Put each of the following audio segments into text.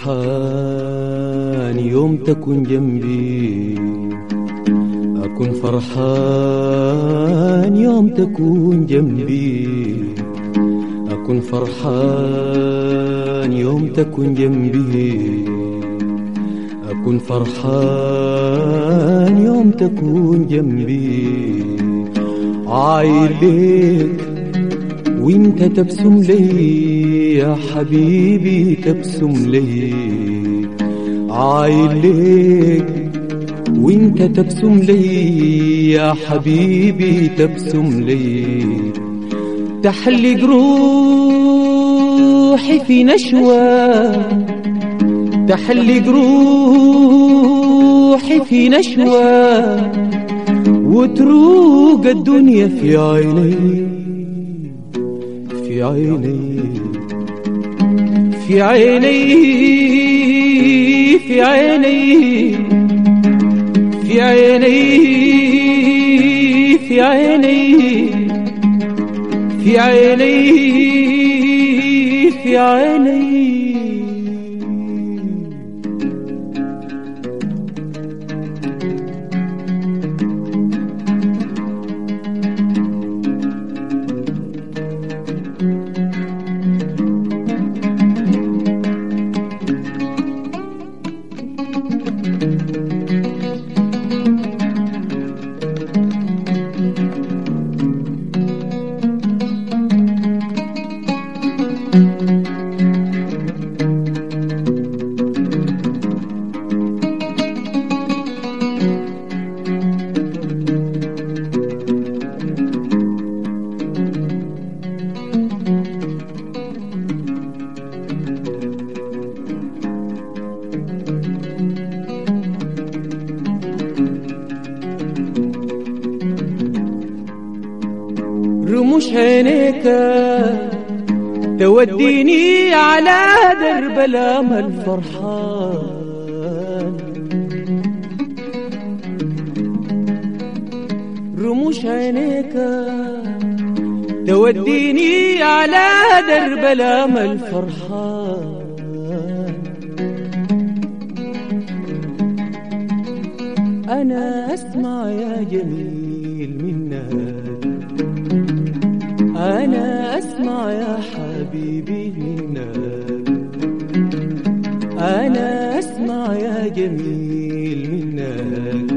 فرحان يوم تكون جنبي أكون فرحان يوم تكون جنبي أكون فرحان يوم تكون جنبي أكون فرحان يوم تكون جنبي عايلك وانت تبسم لي يا حبيبي تبسم لي عايلك وانت تبسم لي يا حبيبي تبسم لي تحلق روحي في نشوة تحلق روحي في نشوة وتروق الدنيا في عيني في عيني في عيني في عيني في عيني في عيني في عيني في عيني رموش عينيك توديني على درب الامل فرحان رموش عينيك توديني على درب الامل فرحان انا اسمع يا جميل منك أنا أسمع يا حبيبي منك أنا أسمع يا جميل منك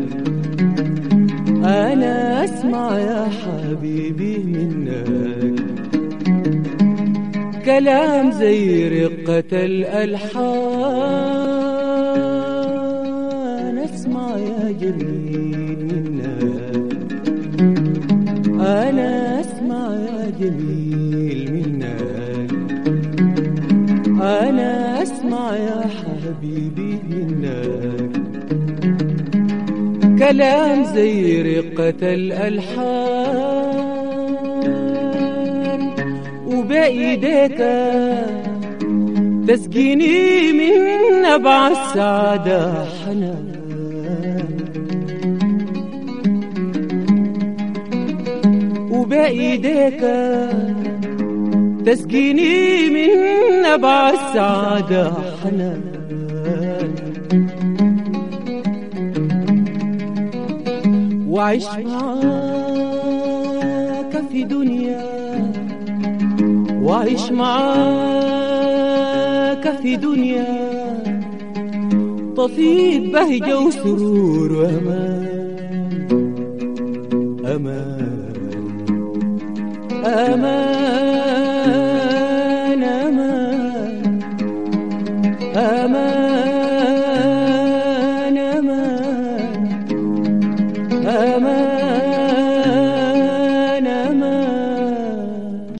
أنا أسمع يا حبيبي منك كلام زي رقة الألحان أسمع يا جميل منك أنا أسمع يا جميل منك أنا أسمع يا حبيبي منك كلام زي رقة الألحان وبإيديك تسقيني من نبع السعادة حنان وبإيديك تسقيني من نبع السعادة حنان وعيش معاك في دنيا وعيش معاك في دنيا طفيت بهجة وسرور وأمان أمان أمان أمان أمان أمان أمان